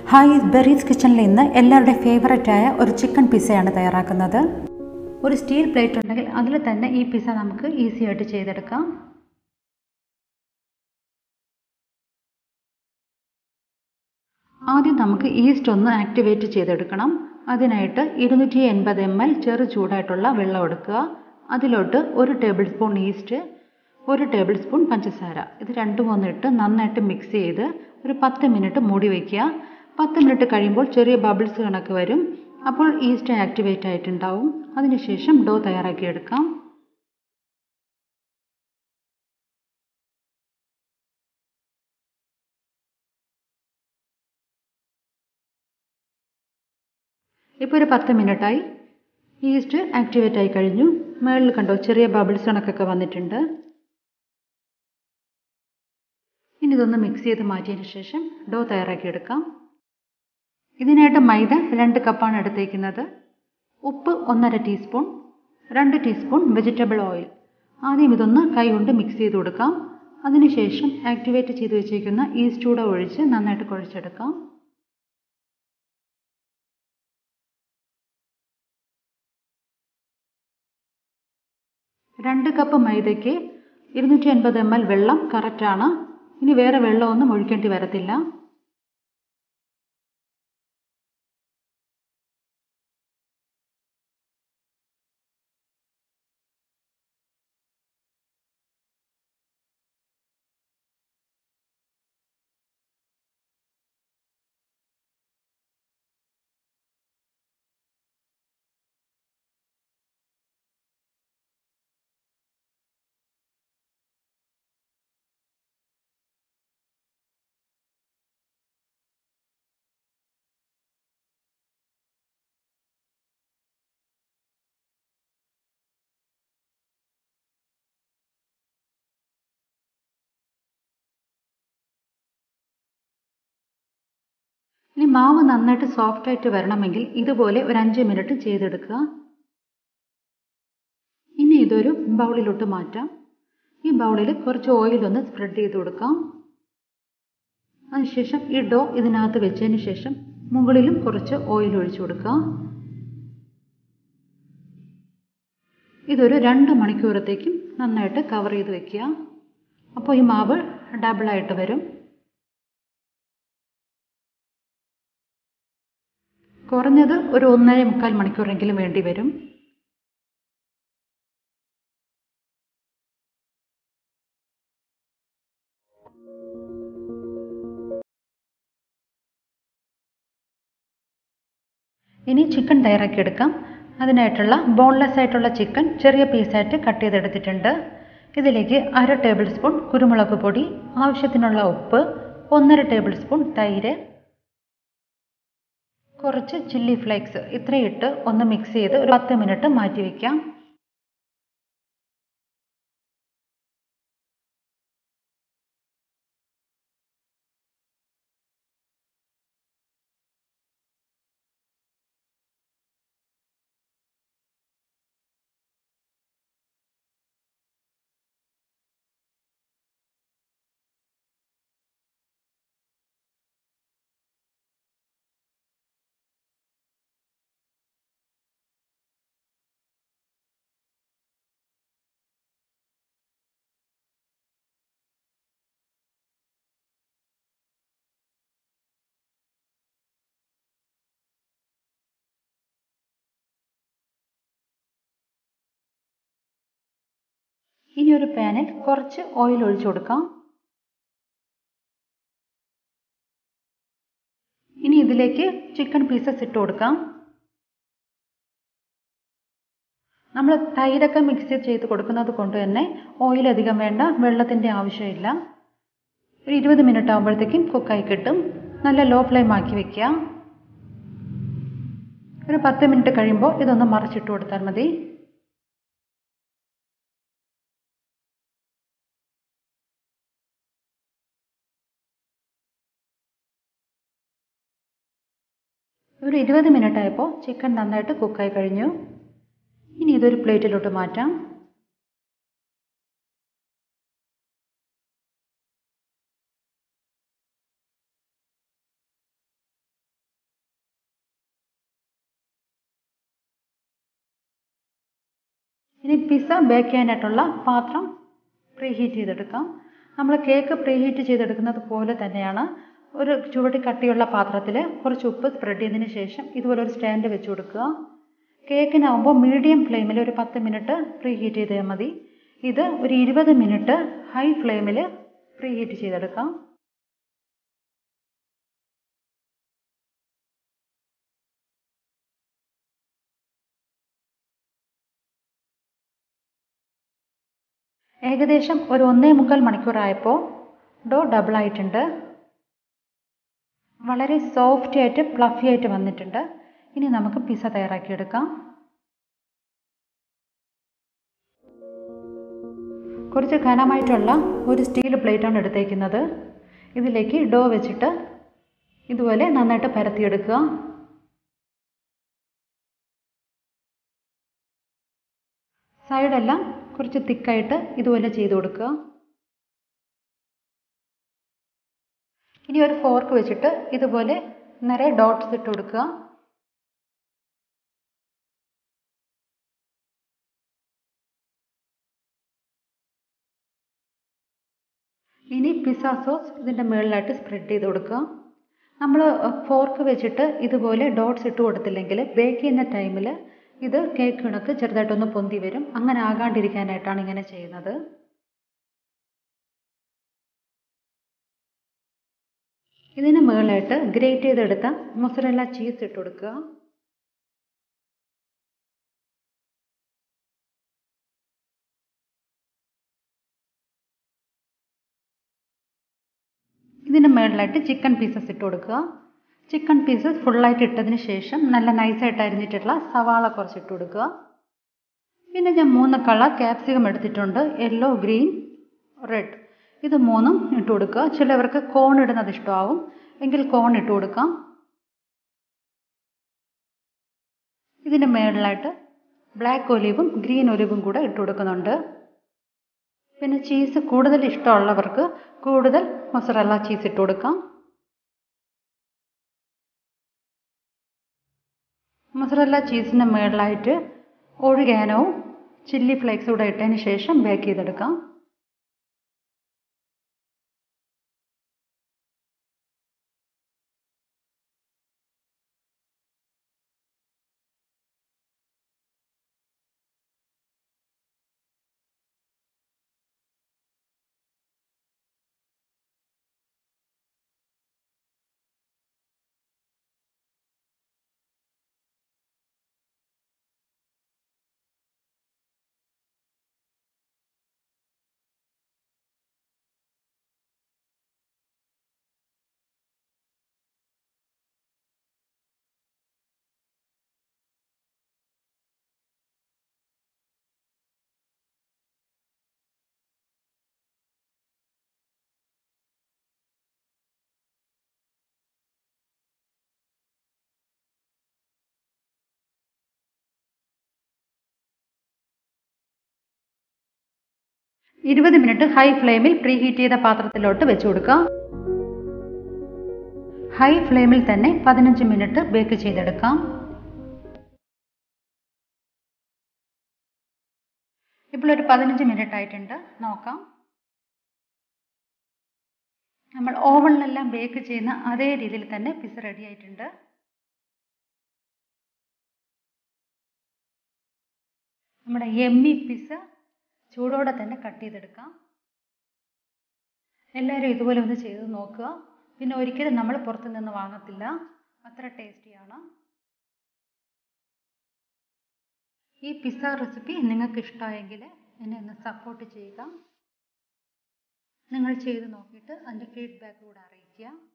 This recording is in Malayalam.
ഹായ് ബെറീസ് കിച്ചണിൽ ഇന്ന് എല്ലാവരുടെയും ഫേവററ്റ് ആയ ഒരു ചിക്കൻ പിസ്സയാണ് തയ്യാറാക്കുന്നത് ഒരു സ്റ്റീൽ പ്ലേറ്റ് ഉണ്ടെങ്കിൽ അതിൽ തന്നെ ഈ പിസ്സ നമുക്ക് ഈസി ആയിട്ട് ചെയ്തെടുക്കാം ആദ്യം നമുക്ക് ഈസ്റ്റ് ഒന്ന് ആക്ടിവേറ്റ് ചെയ്തെടുക്കണം അതിനായിട്ട് ഇരുന്നൂറ്റി എൺപത് എം എൽ ചെറു ചൂടായിട്ടുള്ള വെള്ളം എടുക്കുക അതിലോട്ട് ഒരു ടേബിൾ സ്പൂൺ ഈസ്റ്റ് ഒരു ടേബിൾ സ്പൂൺ പഞ്ചസാര ഇത് രണ്ടും ഒന്നിട്ട് നന്നായിട്ട് മിക്സ് ചെയ്ത് ഒരു പത്ത് മിനിറ്റ് മൂടി വയ്ക്കുക പത്ത് മിനിറ്റ് കഴിയുമ്പോൾ ചെറിയ ബബിൾസ് കണക്ക് വരും അപ്പോൾ ഈസ്റ്റ് ആക്ടിവേറ്റ് ആയിട്ടുണ്ടാവും അതിനുശേഷം ഡോ തയ്യാറാക്കിയെടുക്കാം ഇപ്പോൾ ഒരു പത്ത് മിനിറ്റായി ഈസ്റ്റ് ആക്ടിവേറ്റ് ആയി കഴിഞ്ഞു മുകളിൽ കണ്ടോ ചെറിയ ബബിൾസ് കണക്കൊക്കെ വന്നിട്ടുണ്ട് ഇനി ഇതൊന്ന് മിക്സ് ചെയ്ത് മാറ്റിയതിന് ശേഷം ഡോ തയ്യാറാക്കിയെടുക്കാം ഇതിനായിട്ട് മൈദ രണ്ട് കപ്പാണ് എടുത്തേക്കുന്നത് ഉപ്പ് ഒന്നര ടീസ്പൂൺ രണ്ട് ടീസ്പൂൺ വെജിറ്റബിൾ ഓയിൽ ആദ്യം ഇതൊന്ന് കൈ കൊണ്ട് മിക്സ് ചെയ്ത് കൊടുക്കാം അതിനുശേഷം ആക്ടിവേറ്റ് ചെയ്ത് വെച്ചിരിക്കുന്ന ഈസ്റ്റ് കൂടെ ഒഴിച്ച് നന്നായിട്ട് കുഴച്ചെടുക്കാം രണ്ട് കപ്പ് മൈദയ്ക്ക് ഇരുന്നൂറ്റി അൻപത് എം എൽ വെള്ളം കറക്റ്റാണ് ഇനി വേറെ വെള്ളമൊന്നും ഒഴിക്കേണ്ടി വരത്തില്ല ഇനി മാവ് നന്നായിട്ട് സോഫ്റ്റ് ആയിട്ട് വരണമെങ്കിൽ ഇതുപോലെ ഒരു അഞ്ച് മിനിറ്റ് ചെയ്തെടുക്കുക ഇനി ഇതൊരു ബൗളിലോട്ട് മാറ്റാം ഈ ബൗളിൽ കുറച്ച് ഓയിൽ ഒന്ന് സ്പ്രെഡ് ചെയ്ത് കൊടുക്കാം അതിനുശേഷം ഈ ഡോ ഇതിനകത്ത് വെച്ചതിന് ശേഷം മുകളിലും കുറച്ച് ഓയിൽ ഒഴിച്ചു കൊടുക്കുക ഇതൊരു രണ്ട് മണിക്കൂറത്തേക്കും നന്നായിട്ട് കവർ ചെയ്ത് വെക്കുക അപ്പോൾ ഈ മാവ് ഡബിളായിട്ട് വരും കുറഞ്ഞത് ഒരു ഒന്നര മുക്കാൽ മണിക്കൂറെങ്കിലും വേണ്ടി വരും ഇനി ചിക്കൻ തയ്യാറാക്കിയെടുക്കാം അതിനായിട്ടുള്ള ബോൺലെസ് ആയിട്ടുള്ള ചിക്കൻ ചെറിയ പീസായിട്ട് കട്ട് ചെയ്തെടുത്തിട്ടുണ്ട് ഇതിലേക്ക് അര ടേബിൾ സ്പൂൺ കുരുമുളക് പൊടി ആവശ്യത്തിനുള്ള ഉപ്പ് ഒന്നര ടേബിൾ സ്പൂൺ തൈര് കുറച്ച് ചില്ലി ഫ്ലേക്സ് ഇത്രയും ഇട്ട് ഒന്ന് മിക്സ് ചെയ്ത് ഒരു പത്ത് മിനിറ്റ് മാറ്റി വയ്ക്കാം ഇനി ഒരു പാനിൽ കുറച്ച് ഓയിൽ ഒഴിച്ചു കൊടുക്കാം ഇനി ഇതിലേക്ക് ചിക്കൻ പീസസ് ഇട്ട് കൊടുക്കാം നമ്മൾ തൈരൊക്കെ മിക്സ് ചെയ്ത് കൊടുക്കുന്നത് കൊണ്ട് തന്നെ ഓയിൽ അധികം വേണ്ട വെള്ളത്തിൻ്റെ ആവശ്യമില്ല ഒരു ഇരുപത് മിനിറ്റ് ആകുമ്പോഴത്തേക്കും കുക്കായി കിട്ടും നല്ല ലോ ഫ്ലെയിം ആക്കി വെക്കുക ഒരു പത്ത് മിനിറ്റ് കഴിയുമ്പോൾ ഇതൊന്ന് മറിച്ചിട്ട് കൊടുത്താൽ മതി ഒരു ഇരുപത് മിനിറ്റ് ആയപ്പോൾ ചിക്കൻ നന്നായിട്ട് കുക്കായി കഴിഞ്ഞു ഇനി ഇതൊരു പ്ലേറ്റിലോട്ട് മാറ്റാം ഇനി പിസ്സ ബേക്ക് ചെയ്യാനായിട്ടുള്ള പാത്രം പ്രീ ഹീറ്റ് ചെയ്തെടുക്കാം നമ്മൾ കേക്ക് പ്രീ ഹീറ്റ് ചെയ്തെടുക്കുന്നത് പോലെ തന്നെയാണ് ഒരു ചുവട്ടി കട്ടിയുള്ള പാത്രത്തിൽ കുറച്ച് ഉപ്പ് സ്പ്രെഡ് ചെയ്തതിന് ശേഷം ഇതുപോലെ ഒരു സ്റ്റാൻഡ് വെച്ച് കൊടുക്കുക കേക്കിനാവുമ്പോൾ മീഡിയം ഫ്ലെയിമിൽ ഒരു പത്ത് മിനിറ്റ് പ്രീ ഹീറ്റ് ചെയ്താൽ മതി ഇത് ഒരു ഇരുപത് മിനിറ്റ് ഹൈ ഫ്ലെയിമിൽ പ്രീ ഹീറ്റ് ചെയ്തെടുക്കാം ഏകദേശം ഒരു ഒന്നേ മുക്കാൽ മണിക്കൂറായപ്പോൾ ഡോ ഡബിൾ ആയിട്ടുണ്ട് വളരെ സോഫ്റ്റ് ആയിട്ട് ഫ്ലഫി ആയിട്ട് വന്നിട്ടുണ്ട് ഇനി നമുക്ക് പിസ്സ തയ്യാറാക്കിയെടുക്കാം കുറച്ച് ഘനമായിട്ടുള്ള ഒരു സ്റ്റീൽ പ്ലേറ്റാണ് എടുത്തേക്കുന്നത് ഇതിലേക്ക് ഡോ വെച്ചിട്ട് ഇതുപോലെ നന്നായിട്ട് പരത്തിയെടുക്കുക സൈഡെല്ലാം കുറച്ച് തിക്കായിട്ട് ഇതുപോലെ ചെയ്ത് കൊടുക്കുക ഇനി ഒരു ഫോർക്ക് വെച്ചിട്ട് ഇതുപോലെ നിറയെ ഡോട്ട്സ് ഇട്ട് കൊടുക്കുക ഇനി പിസ്സ സോസ് ഇതിൻ്റെ മുകളിലായിട്ട് സ്പ്രെഡ് ചെയ്ത് കൊടുക്കുക നമ്മൾ ഫോർക്ക് വെച്ചിട്ട് ഇതുപോലെ ഡോട്ട്സ് ഇട്ട് കൊടുത്തില്ലെങ്കിൽ ബേക്ക് ചെയ്യുന്ന ടൈമിൽ ഇത് കേക്ക് കണക്ക് ചെറുതായിട്ടൊന്ന് പൊന്തി വരും അങ്ങനെ ആകാണ്ടിരിക്കാനായിട്ടാണ് ഇങ്ങനെ ചെയ്യുന്നത് ഇതിന് മുകളിലായിട്ട് ഗ്രേറ്റ് ചെയ്തെടുത്ത മൊസറല്ല ചീസ് ഇട്ട് കൊടുക്കുക ഇതിന് മുകളിലായിട്ട് ചിക്കൻ പീസസ് ഇട്ട് കൊടുക്കുക ചിക്കൻ പീസസ് ഫുള്ളായിട്ട് ഇട്ടതിന് ശേഷം നല്ല നൈസായിട്ട് അരിഞ്ഞിട്ടുള്ള സവാള കുറച്ച് ഇട്ട് കൊടുക്കുക പിന്നെ ഞാൻ മൂന്ന് കളർ ക്യാപ്സിക്കം എടുത്തിട്ടുണ്ട് യെല്ലോ ഗ്രീൻ റെഡ് ഇത് മൂന്നും ഇട്ട് കൊടുക്കുക ചിലവർക്ക് കോൺ ഇടുന്നത് ഇഷ്ടമാവും എങ്കിൽ കോൺ ഇട്ട് കൊടുക്കാം ഇതിന് മുകളിലായിട്ട് ബ്ലാക്ക് ഒലിവും ഗ്രീൻ ഒലിവും കൂടെ ഇട്ട് കൊടുക്കുന്നുണ്ട് പിന്നെ ചീസ് കൂടുതൽ ഇഷ്ടമുള്ളവർക്ക് കൂടുതൽ മൊസറല്ല ചീസ് ഇട്ട് കൊടുക്കാം മൊസറല്ല ചീസിന് മുകളിലായിട്ട് ഒഴുകാനവും ചില്ലി ഫ്ലേക്സ് കൂടെ ഇട്ടതിന് ശേഷം ബേക്ക് ചെയ്തെടുക്കാം ഇരുപത് മിനിറ്റ് ഹൈ ഫ്ലെയിമിൽ പ്രീ ഹീറ്റ് ചെയ്ത പാത്രത്തിലോട്ട് വെച്ച് കൊടുക്കുക ഹൈ ഫ്ലെയിമിൽ തന്നെ പതിനഞ്ച് മിനിറ്റ് ബേക്ക് ചെയ്തെടുക്കാം ഇപ്പോൾ ഒരു പതിനഞ്ച് മിനിറ്റ് ആയിട്ടുണ്ട് നോക്കാം നമ്മൾ ഓവണിലെല്ലാം ബേക്ക് ചെയ്യുന്ന അതേ രീതിയിൽ തന്നെ പിസ്സ റെഡി ആയിട്ടുണ്ട് നമ്മുടെ എമ്മി പിസ്സ ചൂടോടെ തന്നെ കട്ട് ചെയ്തെടുക്കാം എല്ലാവരും ഇതുപോലെ ഒന്ന് ചെയ്ത് നോക്കുക പിന്നെ ഒരിക്കലും നമ്മൾ പുറത്തു നിന്ന് വാങ്ങത്തില്ല അത്ര ടേസ്റ്റിയാണ് ഈ പിസ്സ റെസിപ്പി നിങ്ങൾക്ക് ഇഷ്ടമായെങ്കിൽ എന്നെ ഒന്ന് സപ്പോർട്ട് ചെയ്യുക നിങ്ങൾ ചെയ്ത് നോക്കിയിട്ട് അതിൻ്റെ ഫീഡ്ബാക്ക് കൂടെ അറിയിക്കുക